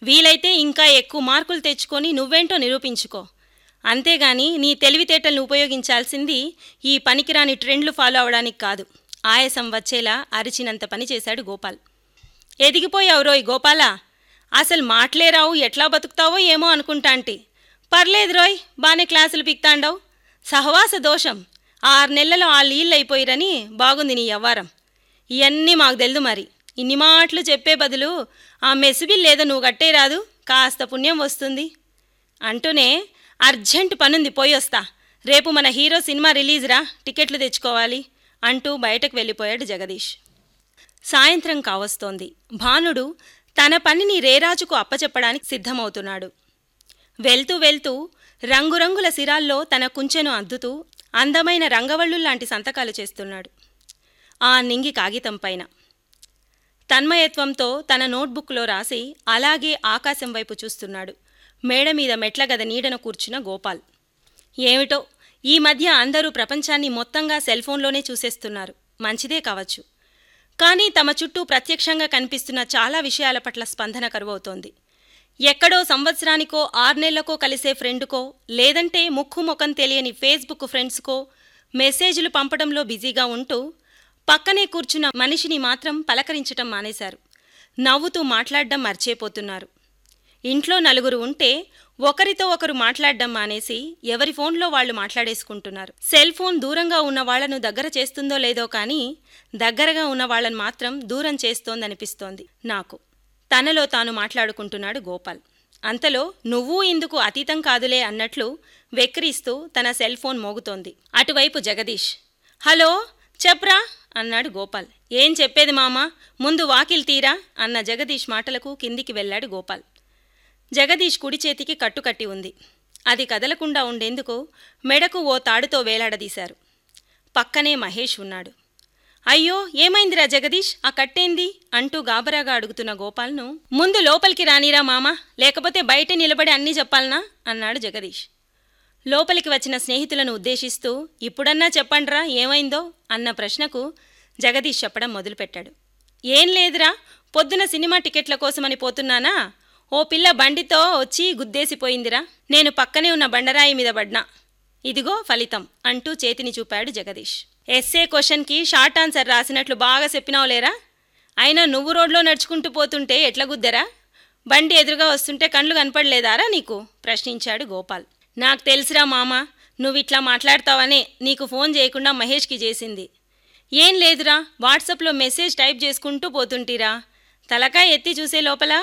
వీలైతే ఇంకా ఎక్కువ మార్కులు తెచ్చుకొని నువ్వేంటో నిరూపించుకో అంతేగాని నీ తెలివితేటలను ఉపయోగించాల్సింది ఈ పనికిరాని ట్రెండ్లు ఫాలో అవడానికి కాదు ఆయాసం వచ్చేలా అరిచినంత పని చేశాడు గోపాల్ ఎదిగిపోయావు రోయ్ గోపాలా అసలు మాటలే రావు ఎట్లా బతుకుతావో ఏమో అనుకుంటాంటి పర్లేదు రోయ్ బానే క్లాసులు పిక్తాండవు సహవాస దోషం ఆరు నెలలలో ఆ అయిపోయిరని బాగుంది నీ వ్యవహారం ఇవన్నీ మాకు తెలుదు మరి ఇన్ని మాటలు చెప్పే బదులు ఆ మెసుబిల్ లేదో నువ్వు కట్టేరాదు కాస్త పుణ్యం వస్తుంది అంటూనే అర్జెంట్ పనుంది పోయి వస్తా రేపు మన హీరో సినిమా రిలీజ్ రా టికెట్లు తెచ్చుకోవాలి అంటూ బయటకు వెళ్ళిపోయాడు జగదీష్ సాయంత్రం కావస్తోంది భానుడు తన పనిని రేరాజుకు అప్పచెప్పడానికి సిద్ధమవుతున్నాడు వెళ్తూ వెళ్తూ రంగురంగుల సిరాల్లో తన కుంచెను అద్దుతూ అందమైన రంగవళ్ళు లాంటి సంతకాలు చేస్తున్నాడు ఆ నింగి కాగితం పైన తన్మయత్వంతో తన నోట్బుక్లో రాసి అలాగే ఆకాశం వైపు చూస్తున్నాడు మేడ మీద మెట్ల గద నీడన కూర్చున్న గోపాల్ ఏమిటో ఈ మధ్య అందరూ ప్రపంచాన్ని మొత్తంగా సెల్ఫోన్లోనే చూసేస్తున్నారు మంచిదే కావచ్చు కానీ తమ చుట్టూ ప్రత్యక్షంగా కనిపిస్తున్న చాలా విషయాల పట్ల స్పందన కరువవుతోంది ఎక్కడో సంవత్సరానికో ఆర్నెళ్లకో కలిసే ఫ్రెండుకో లేదంటే ముక్కు ముఖం తెలియని ఫేస్బుక్ ఫ్రెండ్స్కో మెసేజ్లు పంపడంలో బిజీగా ఉంటూ పక్కనే కూర్చున్న మనిషిని మాత్రం పలకరించటం మానేశారు నవ్వుతూ మాట్లాడడం మర్చిపోతున్నారు ఇంట్లో నలుగురు ఉంటే ఒకరితో ఒకరు మాట్లాడడం మానేసి ఎవరి ఫోన్లో వాళ్ళు మాట్లాడేసుకుంటున్నారు సెల్ ఫోన్ దూరంగా ఉన్న వాళ్లను దగ్గర చేస్తుందో లేదో కానీ దగ్గరగా ఉన్న వాళ్ళని మాత్రం దూరం చేస్తోందనిపిస్తోంది నాకు తనలో తాను మాట్లాడుకుంటున్నాడు గోపాల్ అంతలో నువ్వు ఇందుకు అతీతం కాదులే అన్నట్లు వెక్కిరిస్తూ తన సెల్ ఫోన్ మోగుతోంది అటువైపు జగదీష్ హలో చెప్రా అన్నాడు గోపాల్ ఏం చెప్పేది మామా ముందు వాకిల్ తీరా అన్న జగదీష్ మాటలకు కిందికి వెళ్ళాడు గోపాల్ జగదీష్ కుడి చేతికి కట్టుకట్టి ఉంది అది కదలకుండా ఉండేందుకు మెడకు ఓ తాడుతో వేలాడదీశారు పక్కనే మహేష్ ఉన్నాడు అయ్యో ఏమైందిరా జగదీష్ ఆ కట్టేంది అంటూ గాబరాగా అడుగుతున్న గోపాల్ను ముందు లోపలికి రానిరా మామా లేకపోతే బయట నిలబడి అన్నీ చెప్పాలనా అన్నాడు జగదీష్ లోపలికి వచ్చిన స్నేహితులను ఉద్దేశిస్తూ ఇప్పుడన్నా చెప్పండ్రా ఏమైందో అన్న ప్రశ్నకు జగదీష్ చెప్పడం మొదలుపెట్టాడు ఏం లేదురా పొద్దున సినిమా టికెట్ల కోసమని పోతున్నానా ఓ పిల్ల బండితో వచ్చి గుద్దేసిపోయిందిరా నేను పక్కనే ఉన్న బండరాయి మీద పడ్నా ఇదిగో ఫలితం అంటూ చేతిని చూపాడు జగదీష్ ఎస్ఏ క్వశ్చన్కి షార్ట్ ఆన్సర్ రాసినట్లు బాగా చెప్పినావులేరా అయినా నువ్వు రోడ్లో నడుచుకుంటూ పోతుంటే ఎట్లా గుద్దరా బండి ఎదురుగా వస్తుంటే కళ్ళు కనపడలేదారా నీకు ప్రశ్నించాడు గోపాల్ నాకు తెలుసురా మామ నువ్వు ఇట్లా మాట్లాడతావనే నీకు ఫోన్ చేయకుండా మహేష్కి చేసింది ఏం లేదురా వాట్సాప్లో మెసేజ్ టైప్ చేసుకుంటూ పోతుంటీరా తలకాయ ఎత్తి చూసే లోపల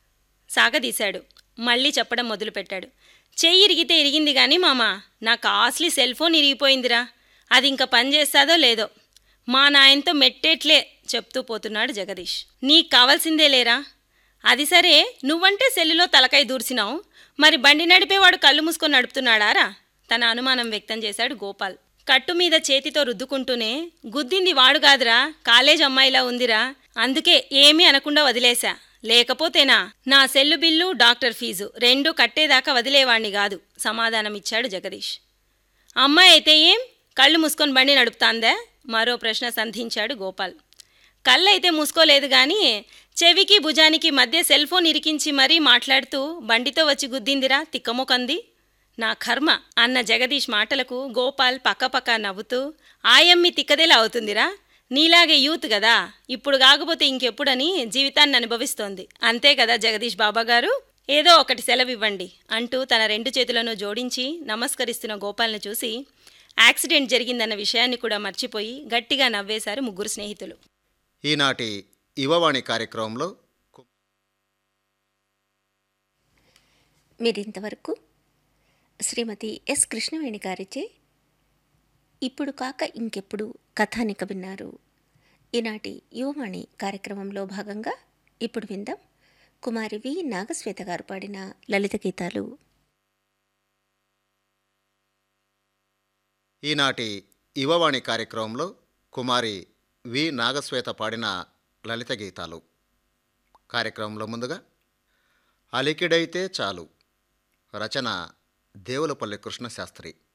సాగదీశాడు మళ్ళీ చెప్పడం మొదలుపెట్టాడు చెయ్యి ఇరిగితే ఇరిగింది కానీ మామ నా కాస్ట్లీ సెల్ ఫోన్ ఇరిగిపోయిందిరా అది ఇంకా పని చేస్తాదో లేదో మా నాయనతో మెట్టేట్లే చెప్తూ పోతున్నాడు జగదీష్ నీకు కావాల్సిందే లేరా అది సరే నువ్వంటే సెల్లులో తలకాయ దూర్చినావు మరి బండి నడిపేవాడు కళ్ళు మూసుకొని నడుపుతున్నాడారా తన అనుమానం వ్యక్తం చేశాడు గోపాల్ కట్టు మీద చేతితో రుద్దుకుంటూనే గుద్దింది వాడు కాదురా కాలేజ్ అమ్మాయిలా ఉందిరా అందుకే ఏమీ అనకుండా వదిలేశా లేకపోతేనా నా సెల్లు బిల్లు డాక్టర్ ఫీజు రెండూ కట్టేదాకా వదిలేవాణ్ణి కాదు సమాధానమిచ్చాడు జగదీష్ అమ్మాయి అయితే ఏం కళ్ళు మూసుకొని బండి నడుపుతాందా మరో ప్రశ్న సంధించాడు గోపాల్ కళ్ళైతే మూసుకోలేదు గాని చెవికి భుజానికి మధ్య సెల్ ఫోన్ ఇరికించి మరీ మాట్లాడుతూ బండితో వచ్చి గుద్దిందిరా తిక్కముకంది నా కర్మ అన్న జగదీష్ మాటలకు గోపాల్ పక్కపక్క నవ్వుతూ ఆయమ్మి తిక్కదేలా అవుతుందిరా నీలాగే యూత్ కదా ఇప్పుడు కాకపోతే ఇంకెప్పుడని జీవితాన్ని అనుభవిస్తోంది అంతే కదా జగదీష్ బాబా గారు ఏదో ఒకటి సెలవివ్వండి అంటూ తన రెండు చేతులను జోడించి నమస్కరిస్తున్న గోపాల్ను చూసి యాక్సిడెంట్ జరిగిందన్న విషయాన్ని కూడా మర్చిపోయి గట్టిగా నవ్వేశారు ముగ్గురు స్నేహితులు ఈనాటి యువవాణి కార్యక్రమంలో కు- మీరింతవరకు శ్రీమతి ఎస్ కృష్ణవేణి గారిచే ఇప్పుడు కాక ఇంకెప్పుడు కథానిక విన్నారు ఈనాటి యువవాణి కార్యక్రమంలో భాగంగా ఇప్పుడు విందాం కుమారి వి నాగశ్వేత గారు పాడిన లలిత గీతాలు ఈనాటి యువవాణి కార్యక్రమంలో కుమారి వి నాగశ్వేత పాడిన లలిత గీతాలు కార్యక్రమంలో ముందుగా అలికిడైతే చాలు రచన దేవులపల్లి కృష్ణశాస్త్రి